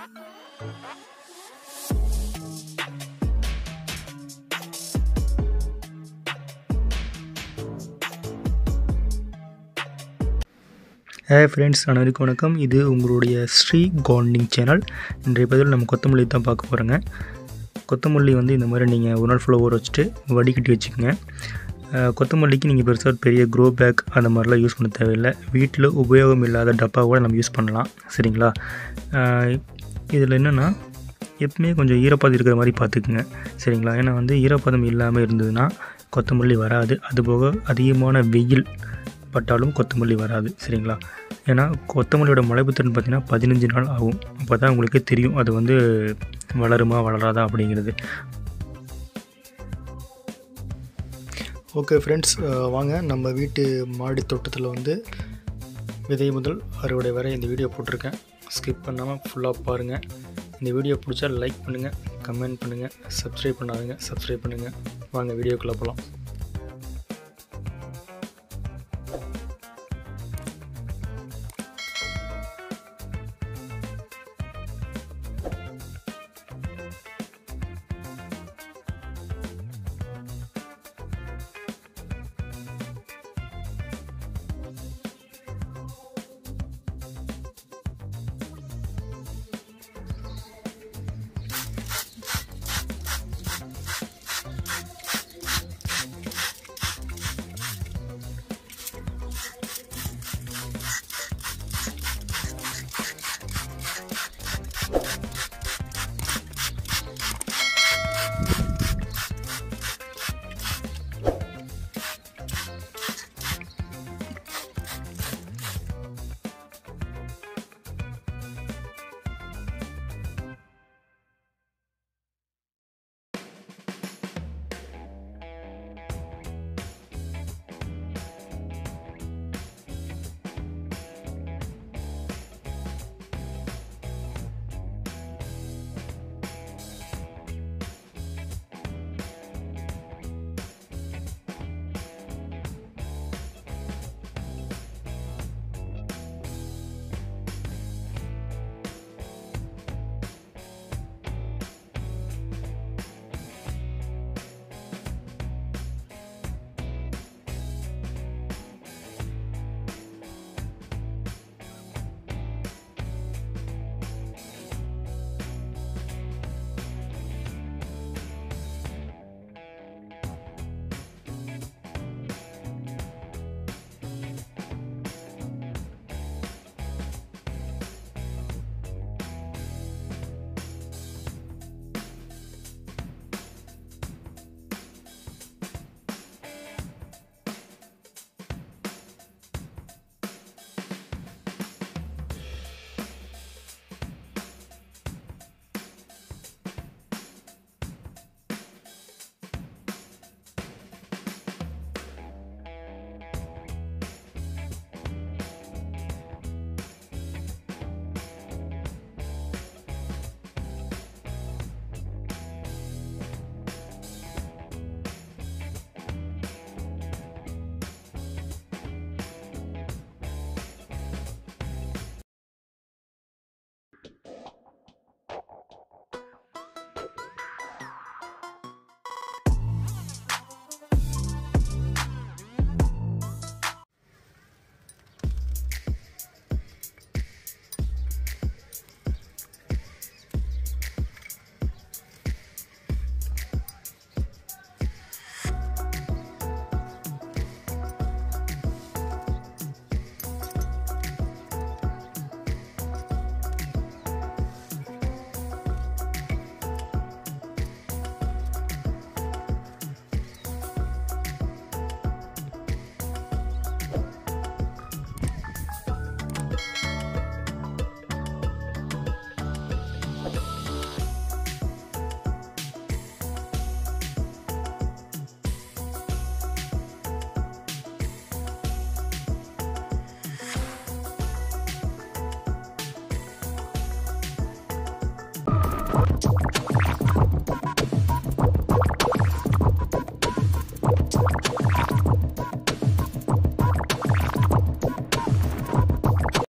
hey friends அனைவருக்கும் வணக்கம் இது உங்களுடைய ஸ்ரீ கார்டனிங் சேனல் இன்றைய பதிவில் நம்ம கொத்தமல்லி தான் பார்க்க போகிறோங்க கொத்தமல்லி வந்து இந்த மாதிரி நீங்கள் ஒரு நாள் ஃபுல்லாக ஊற வச்சுட்டு வடிகட்டி வச்சுக்கோங்க அஹ், கொத்தமல்லிக்கு நீங்கள் பெருசாக பெரிய க்ரோ பேக் அந்த மாதிரிலாம் யூஸ் பண்ண தேவையில்லை வீட்டில் உபயோகம் இல்லாத டப்பா கூட நம்ம யூஸ் பண்ணலாம் சரிங்களா இதில் என்னென்னா எப்பவுமே கொஞ்சம் ஈரப்பதம் இருக்கிற மாதிரி பார்த்துக்குங்க சரிங்களா ஏன்னா வந்து ஈரப்பதம் இல்லாமல் இருந்ததுன்னா கொத்தமல்லி வராது அதுபோக அதிகமான வெயில் பட்டாலும் கொத்தமல்லி வராது சரிங்களா ஏன்னா கொத்தமல்லியோட முளைப்புத்திறன் பார்த்திங்கன்னா பதினஞ்சு நாள் ஆகும் அப்போ தான் உங்களுக்கு தெரியும் அது வந்து வளருமா வளராதா அப்படிங்கிறது ஓகே ஃப்ரெண்ட்ஸ் வாங்க நம்ம வீட்டு மாடி தோட்டத்தில் வந்து விதை முதல் அறுவடை வரை இந்த வீடியோ போட்டிருக்கேன் ஸ்கிப் பண்ணாமல் ஃபுல்லாக பாருங்கள் இந்த வீடியோ பிடிச்சா லைக் பண்ணுங்கள் கமெண்ட் பண்ணுங்கள் சப்ஸ்கிரைப் பண்ணாதுங்க சப்ஸ்கிரைப் பண்ணுங்கள் வாங்க வீடியோக்குள்ளே போகலாம்